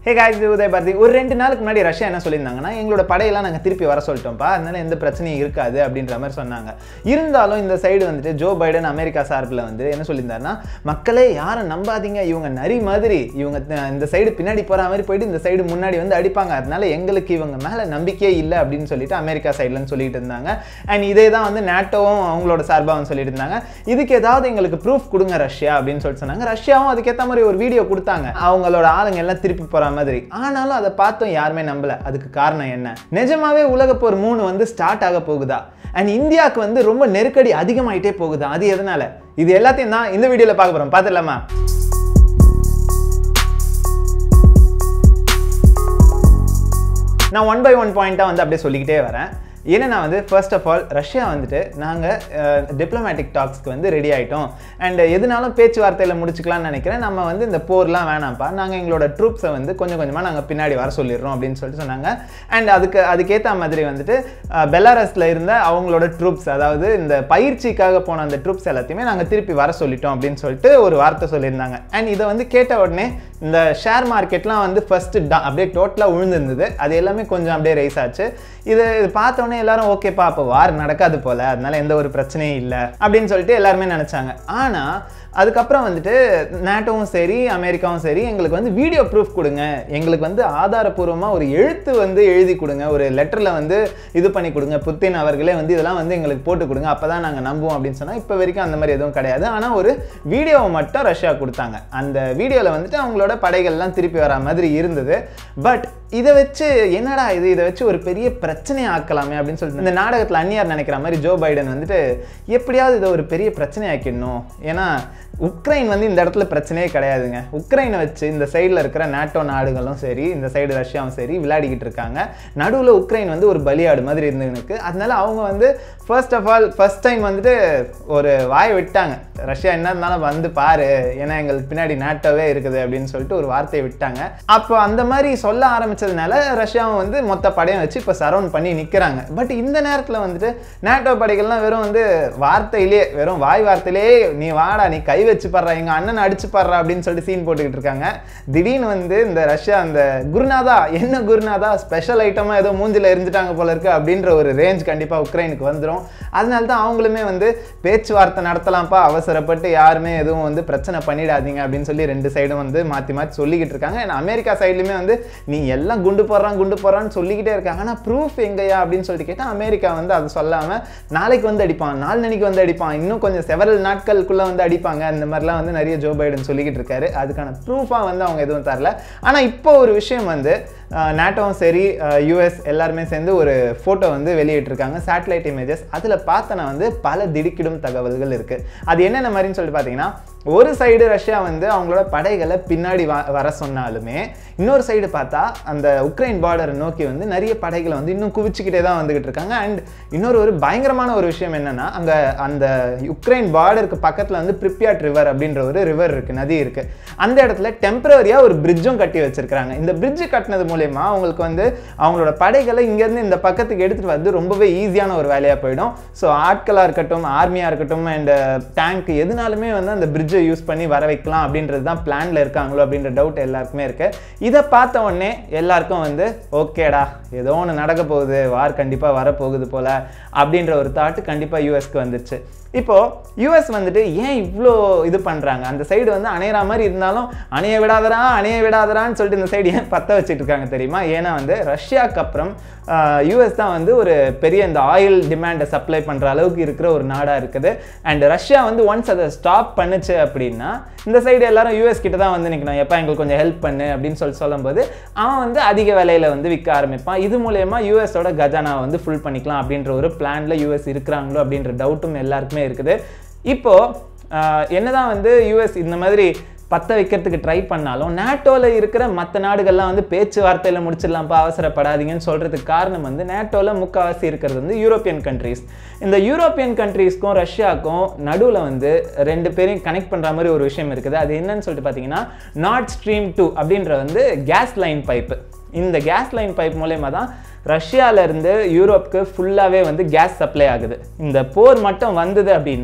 hey guys உதய பாரதி ஒரு ரெண்டு நாளுக்கு முன்னாடி ரஷ்யா என்ன சொல்லியிருந்தாங்கன்னா எங்களோட படையெல்லாம் நாங்கள் திருப்பி வர சொல்லிட்டோம்ப்பா அதனால எந்த பிரச்சனையும் இருக்காது அப்படின்ற மாதிரி சொன்னாங்க இருந்தாலும் இந்த சைடு வந்துட்டு ஜோ பைடன் அமெரிக்கா சார்பில் வந்து என்ன சொல்லியிருந்தாருன்னா மக்களே யாரை நம்பாதீங்க இவங்க நரி மாதிரி இவங்க த- இந்த சைடு பின்னாடி போகிற மாதிரி போயிட்டு இந்த சைடு முன்னாடி வந்து அடிப்பாங்க அதனால எங்களுக்கு இவங்க மேலே நம்பிக்கையே இல்லை அப்படின்னு சொல்லிட்டு அமெரிக்கா சைட்லன்னு சொல்லிட்டு இருந்தாங்க அண்ட் இதே தான் வந்து நேட்டோவும் அவங்களோட சார்பாக வந்து சொல்லிட்டு இருந்தாங்க இதுக்கு ஏதாவது எங்களுக்கு ப்ரூஃப் கொடுங்க ரஷ்யா அப்படின்னு சொல்லிட்டு சொன்னாங்க ரஷ்யாவும் அதுக்கேற்ற மாதிரி ஒரு வீடியோ கொடுத்தாங்க அவங்களோட ஆளுங்க எல்லாம் திருப்பி போற மாதிரி ஆனாலும் அதை பார்த்தும் யாருமே நம்பல அதுக்கு காரணம் என்ன நிஜமாவே உலகப் போர் மூணு வந்து ஸ்டார்ட் ஆக போகுதா அண்ட் இந்தியாவுக்கு வந்து ரொம்ப நெருக்கடி அதிகமாயிட்டே போகுதா அது எதனால இது எல்லாத்தையும் தான் இந்த வீடியோல பார்க்க போறோம் பார்த்துடலாமா நான் ஒன் பை ஒன் பாயிண்ட்டாக வந்து அப்படியே சொல்லிக்கிட்டே வரேன் ஏன்னா வந்து ஃபர்ஸ்ட் ஆஃப் ஆல் ரஷ்யா வந்துட்டு நாங்கள் டிப்ளமேட்டிக் டாக்ஸ்க்கு வந்து ரெடி ஆகிட்டோம் அண்ட் எதுனாலும் பேச்சுவார்த்தையில் முடிச்சுக்கலாம்னு நினைக்கிறேன் நம்ம வந்து இந்த போர்லாம் வேணாம்ப்பா நாங்கள் எங்களோட ட்ரூப்ஸை வந்து கொஞ்சம் கொஞ்சமாக நாங்கள் பின்னாடி வர சொல்லிடுறோம் அப்படின்னு சொல்லிட்டு சொன்னாங்க அண்ட் அதுக்கு அதுக்கேற்ற மாதிரி வந்துட்டு பெலாரஸில் இருந்த அவங்களோட ட்ரூப்ஸ் அதாவது இந்த பயிற்சிக்காக போன அந்த ட்ரூப்ஸ் எல்லாத்தையுமே நாங்கள் திருப்பி வர சொல்லிட்டோம் அப்படின்னு சொல்லிட்டு ஒரு வார்த்தை சொல்லியிருந்தாங்க அண்ட் இதை வந்து கேட்ட உடனே இந்த ஷேர் மார்க்கெட்லாம் வந்து ஃபர்ஸ்ட் அப்படியே டோட்டலாக விழுந்திருந்தது அது எல்லாமே கொஞ்சம் அப்படியே ரைஸ் ஆச்சு இது இது பார்த்த உடனே எல்லாரும் ஓகேப்பா அப்போ வார் நடக்காது போல அதனால எந்த ஒரு பிரச்சனையும் இல்லை அப்படின்னு சொல்லிட்டு எல்லாருமே நினச்சாங்க ஆனால் அதுக்கப்புறம் வந்துட்டு நேட்டோவும் சரி அமெரிக்காவும் சரி எங்களுக்கு வந்து வீடியோ ப்ரூஃப் கொடுங்க எங்களுக்கு வந்து ஆதாரப்பூர்வமாக ஒரு எழுத்து வந்து எழுதி கொடுங்க ஒரு லெட்டரில் வந்து இது பண்ணி கொடுங்க புத்தின் அவர்களே வந்து இதெல்லாம் வந்து எங்களுக்கு போட்டு கொடுங்க அப்போ தான் நாங்கள் நம்புவோம் அப்படின்னு சொன்னால் இப்போ வரைக்கும் அந்த மாதிரி எதுவும் கிடையாது ஆனால் ஒரு வீடியோவை மட்டும் ரஷ்யா கொடுத்தாங்க அந்த வீடியோவில் வந்துட்டு அவங்களோட படைகள்லாம் திருப்பி வரா மாதிரி இருந்தது பட் இதை வச்சு என்னடா இது இதை வச்சு ஒரு பெரிய பிரச்சனையை ஆக்கலாமே அப்படின்னு சொல்லிட்டு இந்த நாடகத்தில் அந்நியார் நினைக்கிற மாதிரி ஜோ பைடன் வந்துட்டு எப்படியாவது இதை ஒரு பெரிய பிரச்சனை ஆக்கிடணும் ஏன்னா உக்ரைன் வந்து இந்த இடத்துல பிரச்சனையே கிடையாதுங்க உக்ரைனை வச்சு இந்த சைடில் இருக்கிற நாட்டோ நாடுகளும் சரி இந்த சைடு ரஷ்யாவும் சரி விளையாடிக்கிட்டு இருக்காங்க நடுவில் உக்ரைன் வந்து ஒரு பலியாடு மாதிரி இருந்துருக்கு அதனால அவங்க வந்து first of all first time வந்துட்டு ஒரு வாயை விட்டாங்க ரஷ்யா என்ன இருந்தாலும் வந்து பாரு ஏன்னா எங்களுக்கு பின்னாடி நாட்டோவே இருக்குது அப்படின்னு சொல்லிட்டு ஒரு வார்த்தையை விட்டாங்க அப்போ அந்த மாதிரி சொல்ல ஆரம்பிச்சதுனால ரஷ்யாவும் வந்து மொத்த படையும் வச்சு இப்போ சரவுண்ட் பண்ணி நிற்கிறாங்க பட் இந்த நேரத்தில் வந்துட்டு நாட்டோ படைகள்லாம் வெறும் வந்து வார்த்தையிலே வெறும் வாய் வார்த்தையிலே நீ வாடா நீ கை வச்சு பாடுறா எங்க அண்ணன் அடிச்சு பாடுறா அப்படின்னு சொல்லிட்டு சீன் போட்டுக்கிட்டு இருக்காங்க திடீர்னு வந்து இந்த ரஷ்யா அந்த குருநாதா என்ன குருநாதா ஸ்பெஷல் ஐட்டமாக ஏதோ மூஞ்சில எரிஞ்சிட்டாங்க போல இருக்கு அப்படின்ற ஒரு ரேஞ்ச் கண்டிப்பாக உக்ரைனுக்கு வந்துடும் அதனால தான் அவங்களுமே வந்து பேச்சுவார்த்தை நடத்தலாம்ப்பா அவசரப்பட்டு யாருமே எதுவும் வந்து பிரச்சனை பண்ணிடாதீங்க அப்படின்னு சொல்லி ரெண்டு சைடும் வந்து மாற்றி மாற்றி சொல்லிக்கிட்டு இருக்காங்க ஏன்னா அமெரிக்கா சைட்லையுமே வந்து நீ எல்லாம் குண்டு போடுறான் குண்டு போடுறான்னு சொல்லிக்கிட்டே இருக்காங்க ஆனால் ப்ரூஃப் எங்கயா அப்படின்னு சொல்லிட்டு கேட்டால் அமெரிக்கா வந்து அதை சொல்லாமல் நாளைக்கு வந்து அடிப்பான் நாளன்னைக்கு வந்து அடிப்பான் இன்னும் கொஞ்சம் செவரல் நாட்களுக்குள்ளே வந்து அடிப்பாங்க அந்த மாதிரிலாம் வந்து நிறைய ஜோ பைடன் சொல்லிக்கிட்டு இருக்காரு அதுக்கான ப்ரூஃபாக வந்து அவங்க எதுவும் தரல ஆனால் இப்போ ஒரு விஷயம் வந்து நேட்டோவும் சரி யூஎஸ் எல்லாருமே சேர்ந்து ஒரு ஃபோட்டோ வந்து வெளியிட்டிருக்காங்க சேட்டலைட் இமேஜஸ் அதில் பார்த்தனா வந்து பல திடுக்கிடும் தகவல்கள் இருக்குது அது என்னென்ன மாதிரின்னு சொல்லிட்டு பார்த்தீங்கன்னா ஒரு சைடு ரஷ்யா வந்து அவங்களோட படைகளை பின்னாடி வ- வர சொன்னாலுமே இன்னொரு சைடு பார்த்தா அந்த உக்ரைன் பார்டரை நோக்கி வந்து நிறைய படைகளை வந்து இன்னும் குவிச்சுக்கிட்டே தான் வந்துகிட்டு இருக்காங்க அண்ட் இன்னொரு ஒரு பயங்கரமான ஒரு விஷயம் என்னன்னா அங்க அந்த உக்ரைன் பார்டருக்கு பக்கத்துல வந்து பிரிப்பியாட் ரிவர் அப்படின்ற ஒரு ரிவர் இருக்கு நதி இருக்கு அந்த இடத்துல டெம்பரரியா ஒரு பிரிட்ஜும் கட்டி வச்சிருக்காங்க இந்த பிரிட்ஜ் கட்டினது மூலயமா அவங்களுக்கு வந்து அவங்களோட படைகளை இங்கேருந்து இந்த பக்கத்துக்கு எடுத்துட்டு வந்து ரொம்பவே ஈஸியான ஒரு வேலையா போயிடும் ஸோ ஆட்களா இருக்கட்டும் ஆர்மியா இருக்கட்டும் அண்ட் டேங்க் எதுனாலுமே வந்து அந்த பிரிட்ஜை யூஸ் பண்ணி வர வைக்கலாம் அப்படின்றது தான் பிளான்ல இருக்காங்களோ அப்படின்ற டவுட் எல்லாருக்குமே இருக்கு இதை பார்த்த உடனே எல்லாருக்கும் வந்து ஓகேடா ஏதோ ஒன்று நடக்க போகுது வார் கண்டிப்பாக வரப்போகுது போல அப்படின்ற ஒரு தாட்டு கண்டிப்பாக யூஎஸ்க்கு வந்துருச்சு இப்போ யூஎஸ் வந்துட்டு ஏன் இவ்வளோ இது பண்ணுறாங்க அந்த சைடு வந்து அணையிற மாதிரி இருந்தாலும் அணைய விடாதரா அணைய விடாதரான்னு சொல்லிட்டு இந்த சைடு ஏன் பற்ற வச்சுட்டு இருக்காங்க தெரியுமா ஏன்னா வந்து ரஷ்யாவுக்கு அப்புறம் யூஎஸ் தான் வந்து ஒரு பெரிய இந்த ஆயில் டிமாண்டை சப்ளை பண்ணுற அளவுக்கு இருக்கிற ஒரு நாடாக இருக்குது அண்ட் ரஷ்யா வந்து ஒன்ஸ் அதை ஸ்டாப் பண்ணுச்சு அப்படின்னா இந்த சைடு எல்லாரும் யூஎஸ் கிட்ட தான் வந்து நிற்கணும் எப்போ எங்களுக்கு கொஞ்சம் ஹெல்ப் பண்ணு அப்படின்னு சொல்லி சொல்லும்போது அவன் வந்து அதிக விலையில வந்து விற்க ஆரம்பிப்பான் இது மூலயமா யூஎஸோட கஜானாவை வந்து ஃபுல் பண்ணிக்கலாம் அப்படின்ற ஒரு பிளான்ல யூஎஸ் இருக்கிறாங்களோ அப்படின்ற டவுட்டும் எல்லாருக்குமே இருக்குது இப்போ ஆஹ், என்னதான் வந்து யூஎஸ் இந்த மாதிரி பத்த வைக்கிறதுக்கு ட்ரை பண்ணாலும் நேட்டோவில் இருக்கிற மற்ற நாடுகள்லாம் வந்து பேச்சுவார்த்தையில் முடிச்சிடலாம்ப்பா அவசரப்படாதீங்கன்னு சொல்கிறதுக்கு காரணம் வந்து நேட்டோவில் முக்கால்வாசி இருக்கிறது வந்து யூரோப்பியன் கண்ட்ரீஸ் இந்த யூரோப்பியன் கண்ட்ரீஸ்க்கும் ரஷ்யாவுக்கும் நடுவில் வந்து ரெண்டு பேரையும் கனெக்ட் பண்ணுற மாதிரி ஒரு விஷயம் இருக்குது அது என்னன்னு சொல்லிட்டு பார்த்தீங்கன்னா நார்ட் ஸ்ட்ரீம் டூ அப்படின்ற வந்து கேஸ் லைன் பைப்பு இந்த கேஸ் லைன் பைப் மூலயமா தான் ரஷ்யால இருந்து யூரோப்க்கு ஃபுல்லாகவே வந்து கேஸ் சப்ளை ஆகுது இந்த போர் மட்டும் வந்தது அப்படின்னா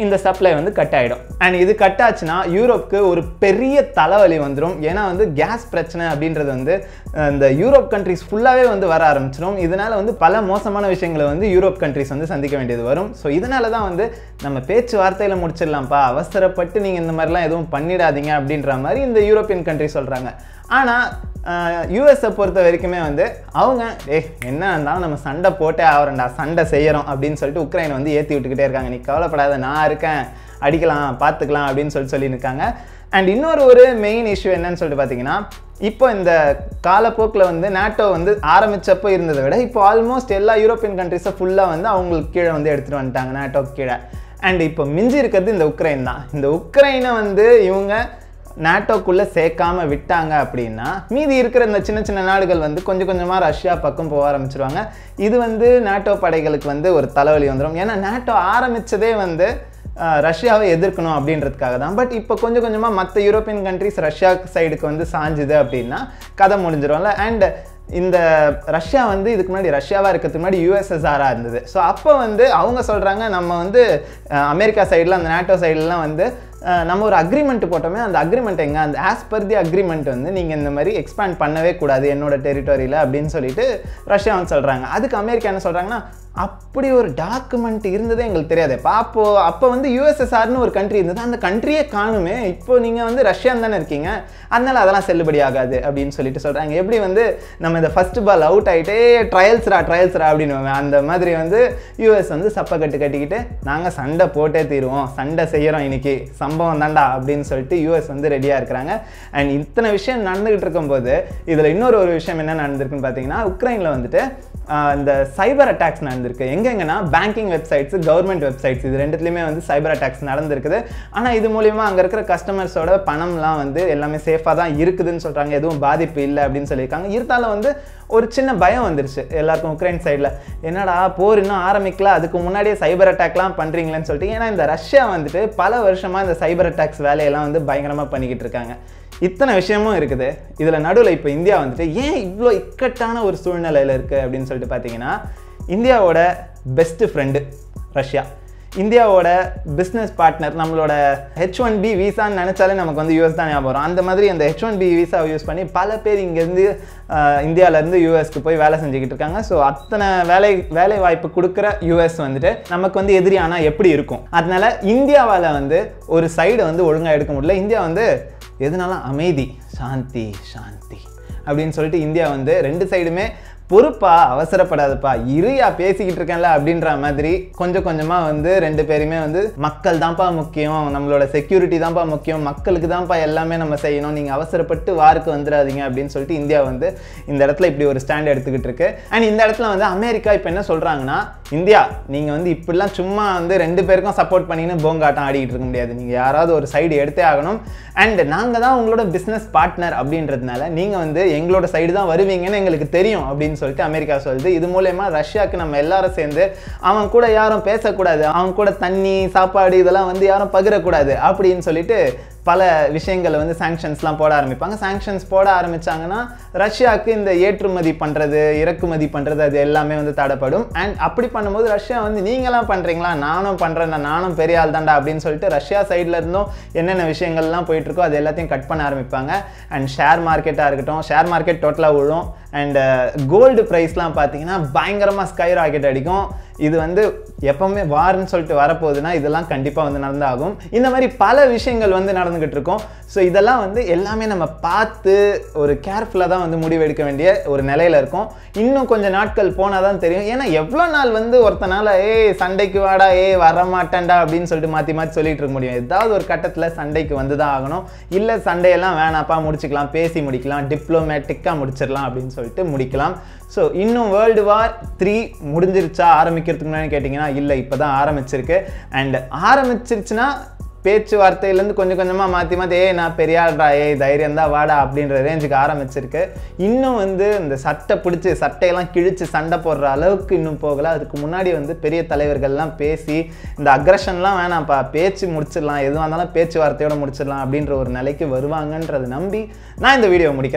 இந்த சப்ளை வந்து கட் ஆகிடும் அண்ட் இது கட் ஆச்சுன்னா யூரோப்க்கு ஒரு பெரிய தலைவலி வந்துடும் ஏன்னா வந்து கேஸ் பிரச்சனை அப்படின்றது வந்து அஹ், இந்த யூரோப் கண்ட்ரிஸ் ஃபுல்லாகவே வந்து வர ஆரம்பிச்சிடும் இதனால வந்து பல மோசமான விஷயங்களை வந்து யூரோப் கண்ட்ரிஸ் வந்து சந்திக்க வேண்டியது வரும் ஸோ இதனால தான் வந்து நம்ம பேச்சுவார்த்தையில் முடிச்சிடலாம்ப்பா அவசரப்பட்டு நீங்கள் இந்த மாதிரிலாம் எதுவும் பண்ணிடாதீங்க அப்படின்ற மாதிரி இந்த யூரோப்பியன் கண்ட்ரி சொல்கிறாங்க ஆனால் யூஎஸை பொறுத்த வரைக்குமே வந்து அவங்க ஏ என்ன இருந்தாலும் நம்ம சண்டை போட்டே ஆகிறோம்டா சண்டை செய்கிறோம் அப்படின்னு சொல்லிட்டு உக்ரைனை வந்து ஏற்றி விட்டுக்கிட்டே இருக்காங்க நீ கவலைப்படாத நான் இருக்கேன் அடிக்கலாம் பார்த்துக்கலாம் அப்படின்னு சொல்லி சொல்லியிருக்காங்க அண்ட் இன்னொரு ஒரு மெயின் இஷ்யூ என்னன்னு சொல்லிட்டு பார்த்தீங்கன்னா இப்போ இந்த காலப்போக்கில் வந்து நாட்டோ வந்து ஆரம்பிச்சப்போ இருந்ததை விட இப்போ ஆல்மோஸ்ட் எல்லா யூரோப்பியன் கண்ட்ரிஸை ஃபுல்லாக வந்து அவங்களுக்கு கீழே வந்து எடுத்துகிட்டு வந்துட்டாங்க நாட்டோக்கு கீழே அண்ட் இப்போ மிஞ்சி இருக்கிறது இந்த உக்ரைன் தான் இந்த உக்ரைனை வந்து இவங்க நாட்டோக்குள்ளே சேர்க்காம விட்டாங்க அப்படின்னா மீதி இருக்கிற இந்த சின்ன சின்ன நாடுகள் வந்து கொஞ்சம் கொஞ்சமாக ரஷ்யா பக்கம் போக ஆரம்பிச்சிருவாங்க இது வந்து நாட்டோ படைகளுக்கு வந்து ஒரு தலைவலி வந்துடும் ஏன்னா நாட்டோ ஆரம்பிச்சதே வந்து அஹ், ரஷ்யாவை எதிர்க்கணும் அப்படின்றதுக்காக தான் பட் இப்போ கொஞ்சம் கொஞ்சமாக மற்ற யூரோப்பியன் கண்ட்ரிஸ் ரஷ்யா சைடுக்கு வந்து சாஞ்சுது அப்படின்னா கதை முடிஞ்சிரும்ல அண்ட் இந்த ரஷ்யா வந்து இதுக்கு முன்னாடி ரஷ்யாவாக இருக்கிறதுக்கு முன்னாடி யூஎஸ்எஸ்ஆராக இருந்தது ஸோ அப்போ வந்து அவங்க சொல்கிறாங்க நம்ம வந்து அஹ், அமெரிக்கா சைடில் அந்த நாட்டோ சைட்லலாம் வந்து அஹ், நம்ம ஒரு அக்ரிமெண்ட் போட்டோமே அந்த அக்ரிமெண்ட் எங்க அந்த ஆஸ் பர் தி அக்ரிமெண்ட் வந்து நீங்கள் இந்த மாதிரி எக்ஸ்பேண்ட் பண்ணவே கூடாது என்னோட டெரிட்டரியில் அப்படின்னு சொல்லிட்டு ரஷ்யா வந்து சொல்கிறாங்க அதுக்கு அமெரிக்கா என்ன சொல்கிறாங்கன்னா அப்படி ஒரு டாக்குமெண்ட் இருந்ததே எங்களுக்கு தெரியாது இப்போ அப்போ அப்போ வந்து யூஎஸ்எஸ்ஆர்னு ஒரு கண்ட்ரி இருந்தது அந்த கண்ட்ரியே காணுமே இப்போ நீங்கள் வந்து ரஷ்யான் தானே இருக்கீங்க அதனால அதெல்லாம் செல்லுபடி ஆகாது அப்படின்னு சொல்லிட்டு சொல்கிறாங்க எப்படி வந்து நம்ம இந்த ஃபர்ஸ்ட் பால் அவுட் ஆகிட்டே ட்ரையல்ஸ்ரா ட்ரையல்ஸ்ரா அப்படின்னு அந்த மாதிரி வந்து யூஎஸ் வந்து சப்பை கட்டு கட்டிக்கிட்டு நாங்கள் சண்டை போட்டே தீருவோம் சண்டை செய்கிறோம் இன்னைக்கு சம்பவம் தாண்டா அப்படின்னு சொல்லிட்டு யூஎஸ் வந்து ரெடியாக இருக்கிறாங்க அண்ட் இத்தனை விஷயம் நடந்துகிட்டு இருக்கும்போது இதில் இன்னொரு ஒரு விஷயம் என்ன நடந்திருக்குன்னு பார்த்தீங்கன்னா உக்ரைனில் வந்துட்டு ஆஹ், இந்த சைபர் அட்டாக்ஸ் நடந்திருக்கு எங்கெங்கன்னா பேங்கிங் வெப்சைட்ஸ் கவர்மெண்ட் வெப்சைட்ஸ் இது ரெண்டுத்துலையுமே வந்து சைபர் அட்டாக்ஸ் நடந்திருக்குது ஆனால் இது மூலியமாக அங்கே இருக்கிற கஸ்டமர்ஸோட பணம்லாம் வந்து எல்லாமே சேஃபாக தான் இருக்குதுன்னு சொல்கிறாங்க எதுவும் பாதிப்பு இல்லை அப்படின்னு சொல்லியிருக்காங்க இருந்தாலும் வந்து ஒரு சின்ன பயம் வந்துருச்சு எல்லாருக்கும் உக்ரைன் சைடில் என்னடா போர் இன்னும் ஆரம்பிக்கல அதுக்கு முன்னாடியே சைபர் அட்டாக்லாம் பண்ணுறீங்களேன்னு சொல்லிட்டு ஏன்னா இந்த ரஷ்யா வந்துட்டு பல வருஷமாக இந்த சைபர் அட்டாக்ஸ் வேலையெல்லாம் வந்து பயங்கரமாக பண்ணிக்கிட்டு இருக்காங்க இத்தனை விஷயமும் இருக்குது இதில் நடுவில் இப்போ இந்தியா வந்துட்டு ஏன் இவ்வளோ இக்கட்டான ஒரு சூழ்நிலையில் இருக்குது அப்படின்னு சொல்லிட்டு பார்த்தீங்கன்னா இந்தியாவோட பெஸ்ட் ஃப்ரெண்டு ரஷ்யா இந்தியாவோட பிஸ்னஸ் பார்ட்னர் நம்மளோட ஹெச் ஒன் பி விசான்னு நினச்சாலே நமக்கு வந்து யூஎஸ் தான் ஞாபகம் வரும் அந்த மாதிரி அந்த ஹெச் ஒன் பி விசாவை யூஸ் பண்ணி பல பேர் இங்கேருந்து இந்தியாவிலேருந்து யூஎஸ்க்கு போய் வேலை செஞ்சுக்கிட்டு இருக்காங்க ஸோ அத்தனை வேலை வேலை வாய்ப்பு கொடுக்குற யூஎஸ் வந்துட்டு நமக்கு வந்து எதிரி ஆனால் எப்படி இருக்கும் அதனால இந்தியாவால் வந்து ஒரு சைடு வந்து ஒழுங்காக எடுக்க முடியல இந்தியா வந்து எதுனாலும் அமைதி சாந்தி சாந்தி அப்படின்னு சொல்லிட்டு இந்தியா வந்து ரெண்டு சைடுமே பொறுப்பா அவசரப்படாதப்பா இருயா பேசிக்கிட்டு இருக்கேன்ல அப்படின்ற மாதிரி கொஞ்சம் கொஞ்சமா வந்து ரெண்டு பேருமே வந்து மக்கள் தான்ப்பா முக்கியம் நம்மளோட செக்யூரிட்டி தான்ப்பா முக்கியம் மக்களுக்கு தான்ப்பா எல்லாமே நம்ம செய்யணும் நீங்க அவசரப்பட்டு வாருக்கு வந்துடாதீங்க அப்படின்னு சொல்லிட்டு இந்தியா வந்து இந்த இடத்துல இப்படி ஒரு ஸ்டாண்ட் எடுத்துக்கிட்டு இருக்கு அண்ட் இந்த இடத்துல வந்து அமெரிக்கா இப்போ என்ன சொல்றாங்கன்னா இந்தியா நீங்க வந்து இப்படிலாம் சும்மா வந்து ரெண்டு பேருக்கும் சப்போர்ட் பண்ணின்னு போங்காட்டம் ஆடிக்கிட்டு இருக்க முடியாது நீங்க யாராவது ஒரு சைடு எடுத்தே ஆகணும் அண்ட் நாங்க தான் உங்களோட பிசினஸ் பார்ட்னர் அப்படின்றதுனால நீங்க வந்து எங்களோட சைடு தான் வருவீங்கன்னு எங்களுக்கு தெரியும் அப்படின்னு சொல்லிட்டு அமெரிக்கா சொல்லுது இது மூலயமா ரஷ்யாவுக்கு நம்ம எல்லாரும் சேர்ந்து அவன் கூட யாரும் பேசக்கூடாது அவன் கூட தண்ணி சாப்பாடு இதெல்லாம் வந்து யாரும் பகிரக்கூடாது அப்படின்னு சொல்லிட்டு பல விஷயங்களை வந்து சாங்ஷன்ஸ்லாம் போட ஆரம்பிப்பாங்க சாங்ஷன்ஸ் போட ஆரம்பிச்சாங்கன்னா ரஷ்யாவுக்கு இந்த ஏற்றுமதி பண்ணுறது இறக்குமதி பண்ணுறது அது எல்லாமே வந்து தடைப்படும் அண்ட் அப்படி பண்ணும்போது ரஷ்யா வந்து நீங்களாம் பண்ணுறீங்களா நானும் பண்ணுறேன்டா நானும் பெரிய ஆள் தான்டா அப்படின்னு சொல்லிட்டு ரஷ்யா சைடில் இருந்தும் என்னென்ன விஷயங்கள்லாம் போயிட்டு இருக்கோ அது எல்லாத்தையும் கட் பண்ண ஆரம்பிப்பாங்க அண்ட் ஷேர் மார்க்கெட்டாக இருக்கட்டும் ஷேர் மார்க்கெட் டோட்டலாக விழும் அண்ட் கோல்டு ப்ரைஸ்லாம் பார்த்தீங்கன்னா பயங்கரமாக ஸ்கை ராக்கெட் அடிக்கும் இது வந்து எப்பவுமே வார்னு சொல்லிட்டு வரப்போகுதுன்னா இதெல்லாம் கண்டிப்பாக வந்து நடந்தாகும் இந்த மாதிரி பல விஷயங்கள் வந்து நடந்துகிட்டு இருக்கும் ஸோ இதெல்லாம் வந்து எல்லாமே நம்ம பார்த்து ஒரு கேர்ஃபுல்லாக தான் வந்து முடிவெடுக்க வேண்டிய ஒரு நிலையில இருக்கும் இன்னும் கொஞ்சம் நாட்கள் போனால் தான் தெரியும் ஏன்னா எவ்வளோ நாள் வந்து ஒருத்தனால ஏய் சண்டைக்கு வாடா ஏய் வரமாட்டேன்டா அப்படின்னு சொல்லிட்டு மாற்றி மாற்றி சொல்லிட்டு இருக்க முடியும் ஏதாவது ஒரு கட்டத்தில் சண்டைக்கு வந்து தான் ஆகணும் இல்லை சண்டையெல்லாம் வேணாப்பா முடிச்சுக்கலாம் பேசி முடிக்கலாம் டிப்ளமேட்டிக்காக முடிச்சிடலாம் அப்படின்னு சொல்லிட்டு முடிக்கலாம் ஸோ இன்னும் வேர்ல்டு வார் த்ரீ முடிஞ்சிருச்சா ஆரம்பிக்கிறதுக்கு முன்னாடி கேட்டிங்கன்னா இல்லை இப்போ தான் ஆரம்பிச்சிருக்கு அண்ட் ஆரம்பிச்சிருச்சுன்னா பேச்சுவார்த்தையிலேருந்து கொஞ்சம் கொஞ்சமாக மாற்றி மாற்றி ஏய் நான் பெரியாள்டா ஏய் தைரியம் தான் வாடா அப்படின்ற ரேஞ்சுக்கு ஆரம்பிச்சிருக்கு இன்னும் வந்து இந்த சட்டை பிடிச்சி சட்டையெல்லாம் கிழிச்சு சண்டை போடுற அளவுக்கு இன்னும் போகலை அதுக்கு முன்னாடி வந்து பெரிய தலைவர்கள்லாம் பேசி இந்த அக்ரஷன்லாம் வேணாம்ப்பா பேச்சு முடிச்சிடலாம் எதுவாக இருந்தாலும் பேச்சுவார்த்தையோட முடிச்சிடலாம் அப்படின்ற ஒரு நிலைக்கு வருவாங்கன்றது நம்பி நான் இந்த வீடியோ முடிக்கிறேன்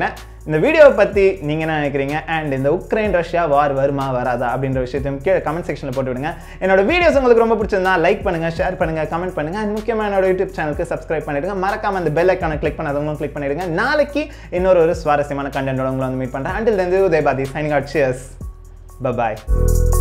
இந்த வீடியோவை பற்றி நீங்கள் என்ன நினைக்கிறீங்க அண்ட் இந்த உக்ரைன் ரஷ்யா வார் வருமா வராதா அப்படின்ற விஷயத்தையும் கீழே கமெண்ட் செக்ஷனில் போட்டு விடுங்க என்னோட வீடியோஸ் உங்களுக்கு ரொம்ப பிடிச்சிருந்தா லைக் பண்ணுங்க ஷேர் பண்ணுங்க கமெண்ட் பண்ணுங்க அண்ட் முக்கியமாக என்னோட யூடியூப் சேனலுக்கு சப்ஸ்கிரைப் பண்ணிடுங்க மறக்காம அந்த பெல் ஐக்கானை கிளிக் பண்ணாதவங்களும் கிளிக் பண்ணிடுங்க நாளைக்கு இன்னொரு ஒரு சுவாரஸ்யமான கண்டென்ட்டோட உங்களை வந்து மீட் பண்ணுறேன் அண்டில் இருந்து உதயபாதி சைனிங் அவுட் சியர்ஸ் பபாய்